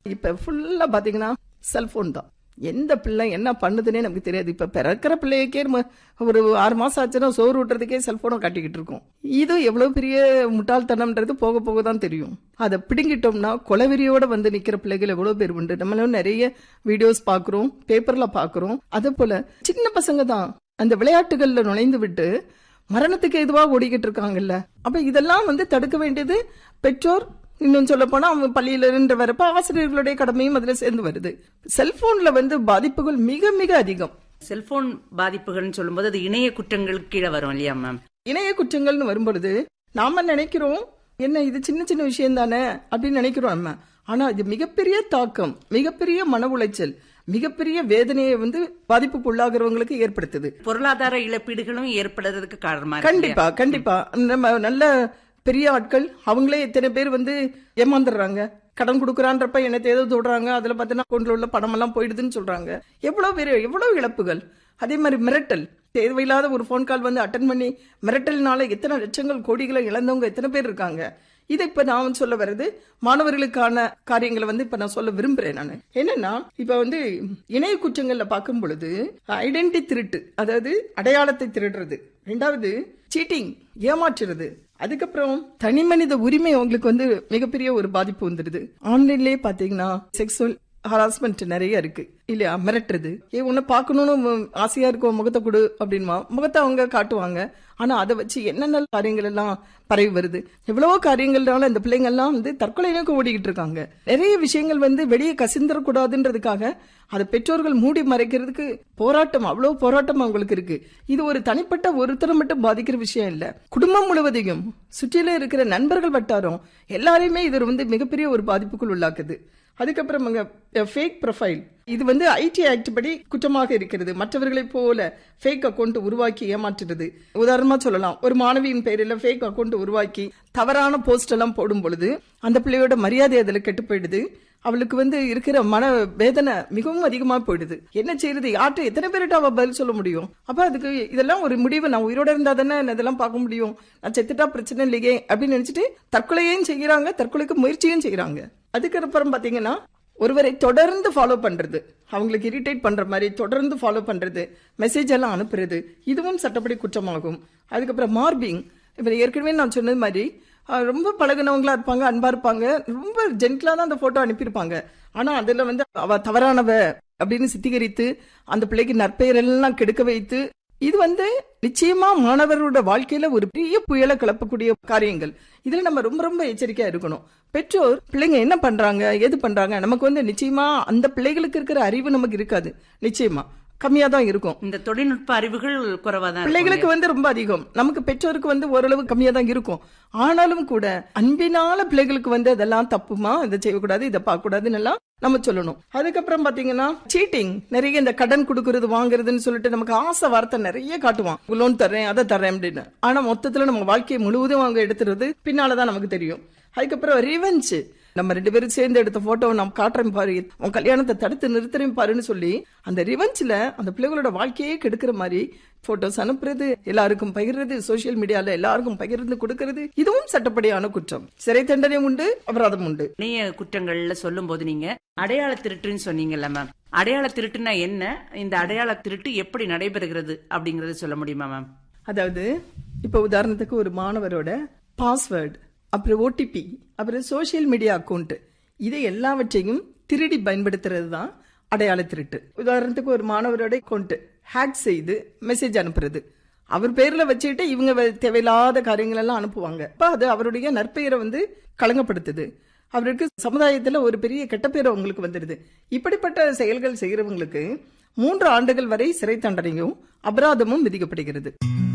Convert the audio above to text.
இப்ப ஃபுல்லா பாத்தீங்கன்னா செல்போன் தான் எந்த பிள்ளை என்ன பண்ணுதுன்னே நமக்கு தெரியாது இப்ப பிறக்கிற பிள்ளைக்கே நம்ம ஒரு ஆறு மாசம் ஆச்சுன்னா சோறு ஊட்டுறதுக்கே செல்போனை காட்டிக்கிட்டு இருக்கோம் இது எவ்வளவு பெரிய முட்டாள்தனம்ன்றது போக போக தான் தெரியும் அதை பிடுங்கிட்டோம்னா கொலவெறியோட வந்து நிக்கிற பிள்ளைகள் எவ்வளவு பேர் உண்டு நம்மளும் நிறைய வீடியோஸ் பாக்குறோம் பேப்பர்ல பாக்குறோம் அதே போல சின்ன பசங்க தான் அந்த விளையாட்டுகள்ல நுழைந்து விட்டு மரணத்துக்கு எதுவா ஓடிக்கிட்டு இருக்காங்கல்ல அப்ப இதெல்லாம் வந்து தடுக்க வேண்டியது பெற்றோர் இன்னும் சொல்ல போனா அவங்க பள்ளியில இருந்து வரப்ப ஆசிரியர்களுடைய கடமையும் அதுல சேர்ந்து வருது செல்போன்ல வந்து பாதிப்புகள் மிக மிக அதிகம் செல்போன் பாதிப்புகள்னு சொல்லும்போது அது இணைய குற்றங்களுக்கு கீழே வரும் இல்லையா மேம் இணைய குற்றங்கள்னு வரும்பொழுது நாம நினைக்கிறோம் என்ன இது சின்ன சின்ன விஷயம் தானே அப்படின்னு நினைக்கிறோம் நம்ம ஆனா இது மிகப்பெரிய தாக்கம் மிகப்பெரிய மன உளைச்சல் மிகப்பெரிய வேதனையை வந்து பாதிப்புக்கு உள்ளாகிறவங்களுக்கு ஏற்படுத்துது பொருளாதார இழப்பீடுகளும் ஏற்படுறதுக்கு காரணமா இருக்கு இல்லையா? கண்டிப்பா கண்டிப்பா நம்ம நல்ல பெரிய ஆட்கள் அவங்களே எத்தனை பேர் வந்து ஏமாந்துடுறாங்க கடன் கொடுக்குறான்றப்ப என்னத்தை ஏதோ தொடுறாங்க அதுல பார்த்தீங்கன்னா அக்கௌண்ட்ல உள்ள பணம் எல்லாம் போயிடுதுன்னு சொல்றாங்க எவ்வளவு பேர் எவ்வளவு இழப்புகள் அதே மாதிரி மிரட்டல் தேவையில்லாத ஒரு ஃபோன் கால் வந்து அட்டன் பண்ணி மிரட்டல்னால எத்தனை லட்சங்கள் கோடிகளை இழந்தவங்க எத்தனை பேர் இருக்காங்க இதை இப்ப நான் சொல்ல வர்றது மாணவர்களுக்கான காரியங்களை வந்து இப்ப நான் சொல்ல விரும்புறேன் நான் என்னன்னா இப்ப வந்து இணைய குற்றங்கள்ல பார்க்கும் பொழுது ஐடென்டி திருட்டு அதாவது அடையாளத்தை திருடுறது ரெண்டாவது சீட்டிங் ஏமாற்றுறது அதுக்கப்புறம் தனி மனித உரிமை உங்களுக்கு வந்து மிகப்பெரிய ஒரு பாதிப்பு வந்துடுது ஆன்லைன்லயே பாத்தீங்கன்னா செக்ஸுவல் ஹராஸ்மெண்ட் நிறைய இருக்கு இல்லையா மிரட்டுறது ஏ உன்னை பார்க்கணும்னு உம் ஆசையா இருக்கும் முகத்தை கொடு அப்படின்மா முகத்தை அவங்க காட்டுவாங்க ஆனா அதை வச்சு என்னென்ன காரியங்கள் எல்லாம் பரவி வருது எவ்வளவோ காரியங்கள்னால இந்த பிள்ளைங்க எல்லாம் வந்து தற்கொலை நோக்கி ஓடிக்கிட்டு இருக்காங்க நிறைய விஷயங்கள் வந்து வெளியே கசிந்துடக்கூடாதுன்றதுக்காக அதை பெற்றோர்கள் மூடி மறைக்கிறதுக்கு போராட்டம் அவ்வளவு போராட்டம் அவங்களுக்கு இருக்கு இது ஒரு தனிப்பட்ட ஒருத்தரை மட்டும் பாதிக்கிற விஷயம் இல்ல குடும்பம் முழுவதையும் சுற்றில இருக்கிற நண்பர்கள் வட்டாரம் எல்லாரையுமே இது வந்து மிகப்பெரிய ஒரு பாதிப்புக்குள் உள்ளாக்குது அதுக்கப்புறம் அங்க ஃபேக் ப்ரொஃபைல் இது வந்து ஐடி ஆக்ட் படி குற்றமாக இருக்கிறது மற்றவர்களைப் போல ஃபேக் அக்கௌண்ட் உருவாக்கி ஏமாற்றுறது உதாரணமா சொல்லலாம் ஒரு மாணவியின் பெயரில் ஃபேக் அக்கௌண்ட் உருவாக்கி தவறான போஸ்ட் எல்லாம் போடும் பொழுது அந்த பிள்ளையோட மரியாதை அதுல கெட்டு போயிடுது அவளுக்கு வந்து இருக்கிற மன வேதனை மிகவும் அதிகமா போயிடுது என்ன செய்யறது யார்கிட்ட எத்தனை பேர்கிட்ட அவ பதில் சொல்ல முடியும் அப்ப அதுக்கு இதெல்லாம் ஒரு முடிவு நான் உயிரோட இருந்தா தானே நான் இதெல்லாம் பார்க்க முடியும் நான் செத்துட்டா பிரச்சனை இல்லையே அப்படின்னு நினைச்சிட்டு தற்கொலையும் செய்யறாங்க தற்கொலைக்கு முயற்சியும் செய்யறாங்க அதுக்கப்புறம் பாத்தீங்கன்னா ஒருவரை தொடர்ந்து ஃபாலோ பண்றது அவங்களுக்கு இரிட்டேட் பண்ற மாதிரி தொடர்ந்து ஃபாலோ பண்றது மெசேஜ் எல்லாம் அனுப்புறது இதுவும் சட்டப்படி குற்றமாகும் அதுக்கப்புறம் மார்பிங் இப்ப ஏற்கனவே நான் சொன்னது மாதிரி அஹ், ரொம்ப பழகுனவங்களா இருப்பாங்க அன்பா இருப்பாங்க ரொம்ப ஜென்டிலா தான் அந்த போட்டோ அனுப்பியிருப்பாங்க ஆனா அதுல வந்து அவ தவறானவ அப்படின்னு சித்தீகரித்து அந்த பிள்ளைக்கு நற்பெயர் எல்லாம் கெடுக்க வைத்து இது வந்து நிச்சயமா மாணவரோட வாழ்க்கையில ஒரு பெரிய புயலை கிளப்பக்கூடிய காரியங்கள் இதுல நம்ம ரொம்ப ரொம்ப எச்சரிக்கையா இருக்கணும் பெற்றோர் பிள்ளைங்க என்ன பண்றாங்க எது பண்றாங்க நமக்கு வந்து நிச்சயமா அந்த பிள்ளைகளுக்கு இருக்கிற அறிவு நமக்கு இருக்காது நிச்சயமா கம்மியா தான் இருக்கும் இந்த தொழில்நுட்ப அறிவுகள் குறைவா தான் பிள்ளைகளுக்கு வந்து ரொம்ப அதிகம் நமக்கு பெற்றோருக்கு வந்து ஓரளவு கம்மியா தான் இருக்கும் ஆனாலும் கூட அன்பினால பிள்ளைகளுக்கு வந்து அதெல்லாம் தப்புமா இதை செய்யக்கூடாது இதை பார்க்க கூடாதுன்னு எல்லாம் நம்ம சொல்லணும் அதுக்கப்புறம் பாத்தீங்கன்னா சீட்டிங் நிறைய இந்த கடன் கொடுக்கறது வாங்குறதுன்னு சொல்லிட்டு நமக்கு ஆசை வார்த்தை நிறைய காட்டுவான் லோன் தர்றேன் அதை தர்றேன் அப்படின்னு ஆனா மொத்தத்துல நம்ம வாழ்க்கையை முழுவதும் அவங்க எடுத்துறது பின்னாலதான் நமக்கு தெரியும் அதுக்கப்புறம் ரிவெஞ்ச் நம்ம ரெண்டு பேரும் சேர்ந்து எடுத்த போட்டோ நான் காட்டுறேன் பாரு உன் கல்யாணத்தை தடுத்து நிறுத்துறேன் பாருன்னு சொல்லி அந்த ரிவெஞ்ச்ல அந்த பிள்ளைகளோட வாழ்க்கையே கெடுக்கிற மாதிரி போட்டோஸ் அனுப்புறது எல்லாருக்கும் பகிர்றது சோசியல் மீடியால எல்லாருக்கும் பகிர்ந்து கொடுக்கறது இதுவும் சட்டப்படியான குற்றம் சிறை தண்டனை உண்டு அபராதம் உண்டு இணைய குற்றங்கள்ல சொல்லும் போது நீங்க அடையாள திருட்டுன்னு சொன்னீங்கல்ல மேம் அடையாள திருட்டுனா என்ன இந்த அடையாள திருட்டு எப்படி நடைபெறுகிறது அப்படிங்கறத சொல்ல முடியுமா மேம் அதாவது இப்ப உதாரணத்துக்கு ஒரு மாணவரோட பாஸ்வேர்டு அப்புறம் ஓடிபி அப்புறம் சோஷியல் மீடியா அக்கௌண்ட் இதை எல்லாவற்றையும் திருடி பயன்படுத்துறது தான் அடையாள திருட்டு உதாரணத்துக்கு ஒரு மாணவரோட அக்கௌண்ட் ஹேக் செய்து மெசேஜ் அனுப்புறது அவர் பேர்ல வச்சுக்கிட்டு இவங்க வ- தேவையில்லாத காரியங்கள் எல்லாம் அனுப்புவாங்க அப்ப அது அவருடைய நற்பெயரை வந்து களங்கப்படுத்துது அவருக்கு சமுதாயத்துல ஒரு பெரிய கெட்ட பேர் அவங்களுக்கு வந்துடுது இப்படிப்பட்ட செயல்கள் செய்யறவங்களுக்கு மூன்று ஆண்டுகள் வரை சிறை தண்டனையும் அபராதமும் விதிக்கப்படுகிறது